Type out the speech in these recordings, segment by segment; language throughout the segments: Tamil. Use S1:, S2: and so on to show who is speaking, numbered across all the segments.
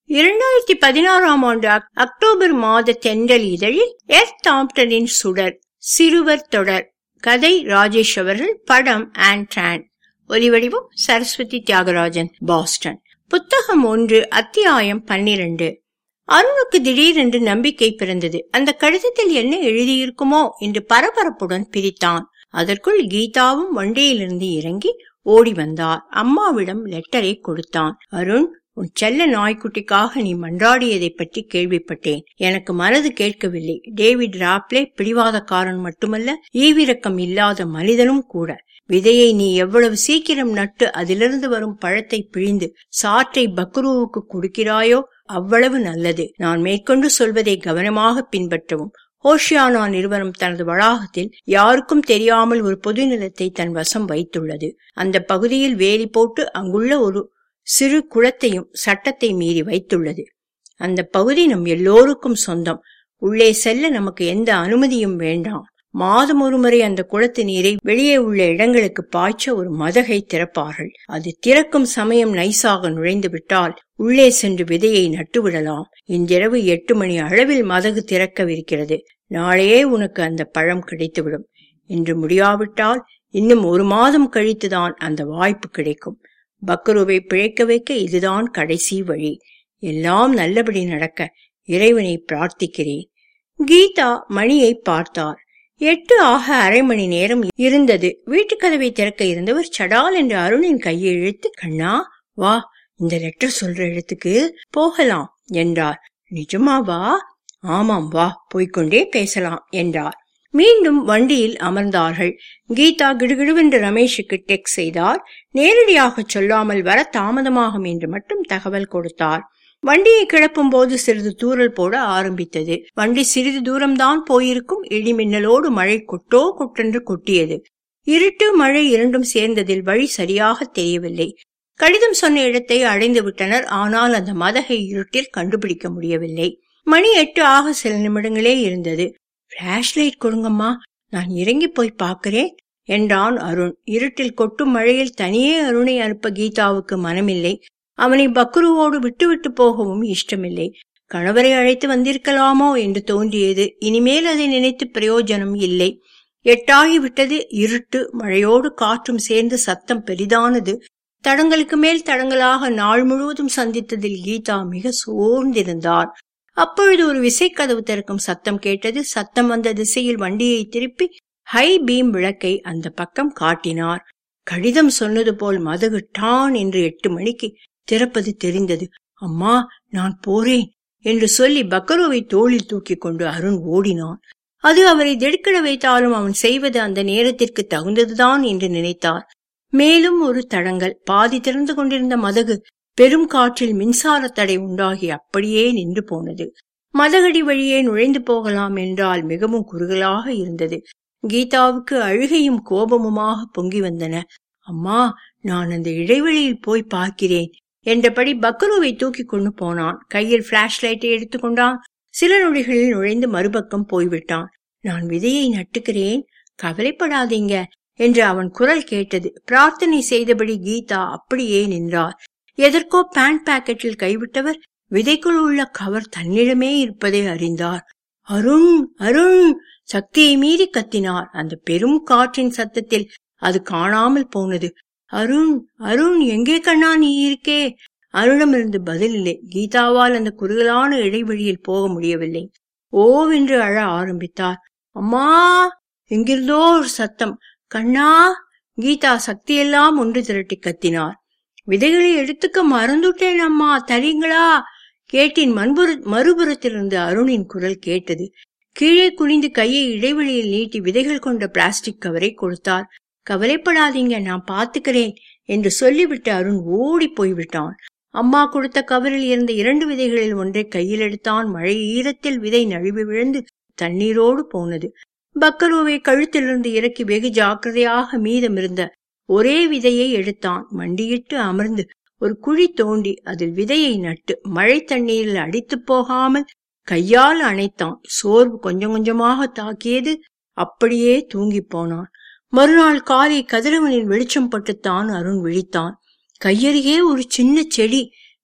S1: இரண்டாயிரத்தி பதினாறாம் ஆண்டு அக்- அக்டோபர் மாத தென்றல் இதழில் எஸ் தாம்ப்டனின் சுடர் சிறுவர் தொடர் கதை ராஜேஷ் அவர்கள் படம் ஆண்ட்ரான் ஒலிவடிவம் சரஸ்வதி தியாகராஜன் பாஸ்டன் புத்தகம் ஒன்று அத்தியாயம் பன்னிரண்டு அருணுக்கு திடீரென்று நம்பிக்கை பிறந்தது அந்த கடிதத்தில் என்ன எழுதியிருக்குமோ என்று பரபரப்புடன் பிரித்தான் அதற்குள் கீதாவும் வண்டியிலிருந்து இறங்கி ஓடி வந்தார் அம்மாவிடம் லெட்டரை கொடுத்தான் அருண் உன் செல்ல நாய்க்குட்டிக்காக நீ மன்றாடியதை பற்றி கேள்விப்பட்டேன் எனக்கு மனது கேட்கவில்லை டேவிட் ராப்லே பிடிவாதக்காரன் மட்டுமல்ல ஈவிரக்கம் இல்லாத மனிதனும் கூட விதையை நீ எவ்வளவு சீக்கிரம் நட்டு அதிலிருந்து வரும் பழத்தை பிழிந்து சாற்றை பக்ருவுக்கு கொடுக்கிறாயோ அவ்வளவு நல்லது நான் மேற்கொண்டு சொல்வதை கவனமாக பின்பற்றவும் ஹோஷியானா நிறுவனம் தனது வளாகத்தில் யாருக்கும் தெரியாமல் ஒரு பொது நிலத்தை தன் வசம் வைத்துள்ளது அந்த பகுதியில் வேலி போட்டு அங்குள்ள ஒரு சிறு குளத்தையும் சட்டத்தை மீறி வைத்துள்ளது அந்த பகுதி நம் எல்லோருக்கும் சொந்தம் உள்ளே செல்ல நமக்கு எந்த அனுமதியும் வேண்டாம் மாதம் ஒருமுறை அந்த குளத்து நீரை வெளியே உள்ள இடங்களுக்கு பாய்ச்ச ஒரு மதகை திறப்பார்கள் அது திறக்கும் சமயம் நைசாக நுழைந்து விட்டால் உள்ளே சென்று விதையை நட்டுவிடலாம் இன்றிரவு எட்டு மணி அளவில் மதகு திறக்கவிருக்கிறது நாளையே உனக்கு அந்த பழம் கிடைத்துவிடும் இன்று முடியாவிட்டால் இன்னும் ஒரு மாதம் கழித்துதான் அந்த வாய்ப்பு கிடைக்கும் பக்ருவை பிழைக்க வைக்க இதுதான் கடைசி வழி எல்லாம் நல்லபடி நடக்க இறைவனை பிரார்த்திக்கிறேன் கீதா மணியை பார்த்தார் எட்டு ஆக அரை மணி நேரம் இருந்தது வீட்டுக்கதவை திறக்க இருந்தவர் சடால் என்று அருணின் கையை இழுத்து கண்ணா வா இந்த லெட்டர் சொல்ற இடத்துக்கு போகலாம் என்றார் நிஜமாவா ஆமாம் வா போய்க்கொண்டே பேசலாம் என்றார் மீண்டும் வண்டியில் அமர்ந்தார்கள் கீதா கிடுகிடுவென்று ரமேஷுக்கு டெக்ஸ்ட் செய்தார் நேரடியாக சொல்லாமல் வர தாமதமாகும் என்று மட்டும் தகவல் கொடுத்தார் வண்டியை கிளப்பும் போது சிறிது தூறல் போட ஆரம்பித்தது வண்டி சிறிது தூரம்தான் போயிருக்கும் இடி மின்னலோடு மழை கொட்டோ கொட்டென்று கொட்டியது இருட்டு மழை இரண்டும் சேர்ந்ததில் வழி சரியாக தெரியவில்லை கடிதம் சொன்ன இடத்தை அடைந்து விட்டனர் ஆனால் அந்த மதகை இருட்டில் கண்டுபிடிக்க முடியவில்லை மணி எட்டு ஆக சில நிமிடங்களே இருந்தது பிளாஷ் லைட் கொடுங்கம்மா நான் இறங்கி போய் பார்க்கிறேன் என்றான் அருண் இருட்டில் கொட்டும் மழையில் தனியே அருணை அனுப்ப கீதாவுக்கு மனமில்லை அவனை பக்ருவோடு விட்டுவிட்டு போகவும் இஷ்டமில்லை கணவரை அழைத்து வந்திருக்கலாமோ என்று தோன்றியது இனிமேல் அதை நினைத்து பிரயோஜனம் இல்லை எட்டாகி விட்டது இருட்டு மழையோடு காற்றும் சேர்ந்து சத்தம் பெரிதானது தடங்களுக்கு மேல் தடங்களாக நாள் முழுவதும் சந்தித்ததில் கீதா மிக சோர்ந்திருந்தார் அப்பொழுது ஒரு விசைக்கதவு திறக்கும் சத்தம் கேட்டது சத்தம் வந்த திசையில் வண்டியை திருப்பி ஹை பீம் விளக்கை அந்த பக்கம் காட்டினார் கடிதம் சொன்னது போல் மதகு டான் என்று எட்டு மணிக்கு திறப்பது தெரிந்தது அம்மா நான் போறேன் என்று சொல்லி பக்கரோவை தோளில் தூக்கி கொண்டு அருண் ஓடினான் அது அவரை திடுக்கிட வைத்தாலும் அவன் செய்வது அந்த நேரத்திற்கு தகுந்ததுதான் என்று நினைத்தார் மேலும் ஒரு தடங்கல் பாதி திறந்து கொண்டிருந்த மதகு பெரும் காற்றில் மின்சார தடை உண்டாகி அப்படியே நின்று போனது மதகடி வழியே நுழைந்து போகலாம் என்றால் மிகவும் குறுகலாக இருந்தது கீதாவுக்கு அழுகையும் கோபமுமாக பொங்கி வந்தன அம்மா நான் அந்த இடைவெளியில் போய் பார்க்கிறேன் என்றபடி பக்ருவை தூக்கி கொண்டு போனான் கையில் பிளாஷ் லைட்டை எடுத்துக்கொண்டான் சில நொடிகளில் நுழைந்து மறுபக்கம் போய்விட்டான் நான் விதையை நட்டுக்கிறேன் கவலைப்படாதீங்க என்று அவன் குரல் கேட்டது பிரார்த்தனை செய்தபடி கீதா அப்படியே நின்றார் எதற்கோ பேண்ட் பாக்கெட்டில் கைவிட்டவர் விதைக்குள் உள்ள கவர் தன்னிடமே இருப்பதை அறிந்தார் அருண் அருண் சக்தியை மீறி கத்தினார் அந்த பெரும் காற்றின் சத்தத்தில் அது காணாமல் போனது அருண் அருண் எங்கே கண்ணா நீ இருக்கே அருணமிருந்து பதில் இல்லை கீதாவால் அந்த குறுகலான இடைவெளியில் போக முடியவில்லை ஓவென்று அழ ஆரம்பித்தார் அம்மா எங்கிருந்தோ ஒரு சத்தம் கண்ணா கீதா சக்தியெல்லாம் ஒன்று திரட்டி கத்தினார் விதைகளை எடுத்துக்க மறந்துட்டேன் அம்மா தரீங்களா கேட்டின் மண்புற மறுபுறத்திலிருந்து அருணின் குரல் கேட்டது கீழே குனிந்து கையை இடைவெளியில் நீட்டி விதைகள் கொண்ட பிளாஸ்டிக் கவரை கொடுத்தார் கவலைப்படாதீங்க நான் பாத்துக்கிறேன் என்று சொல்லிவிட்டு அருண் ஓடி போய்விட்டான் அம்மா கொடுத்த கவரில் இருந்த இரண்டு விதைகளில் ஒன்றை கையில் எடுத்தான் மழை ஈரத்தில் விதை நழுவி விழுந்து தண்ணீரோடு போனது பக்கரோவை கழுத்திலிருந்து இறக்கி வெகு ஜாக்கிரதையாக மீதமிருந்த ஒரே விதையை எடுத்தான் மண்டியிட்டு அமர்ந்து ஒரு குழி தோண்டி அதில் விதையை நட்டு மழை தண்ணீரில் அடித்து போகாமல் கையால் அணைத்தான் சோர்வு கொஞ்சம் கொஞ்சமாக தாக்கியது அப்படியே தூங்கி போனான் மறுநாள் காலை கதிரவனின் வெளிச்சம் பட்டுத்தான் அருண் விழித்தான் கையருகே ஒரு சின்ன செடி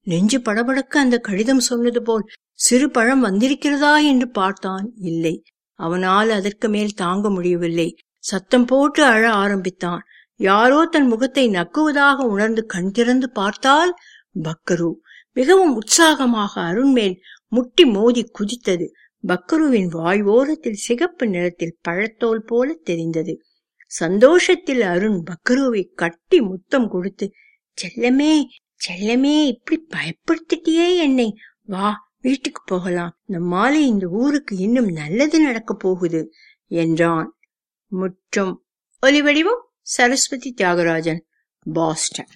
S1: நெஞ்சு படபடக்க அந்த கடிதம் சொன்னது போல் சிறு பழம் வந்திருக்கிறதா என்று பார்த்தான் இல்லை அவனால் அதற்கு மேல் தாங்க முடியவில்லை சத்தம் போட்டு அழ ஆரம்பித்தான் யாரோ தன் முகத்தை நக்குவதாக உணர்ந்து கண் திறந்து பார்த்தால் பக்கரு மிகவும் உற்சாகமாக அருண் மேல் முட்டி மோதி குதித்தது பக்கருவின் வாய் ஓரத்தில் சிகப்பு நிறத்தில் பழத்தோல் போல தெரிந்தது சந்தோஷத்தில் அருண் பக்கருவை கட்டி முத்தம் கொடுத்து செல்லமே செல்லமே இப்படி பயப்படுத்திட்டியே என்னை வா வீட்டுக்கு போகலாம் நம்மாலே இந்த ஊருக்கு இன்னும் நல்லது நடக்க போகுது என்றான் முற்றும் ஒலிவடிவம் சரஸ்வதி தியாகராஜன் பாஸ்டன்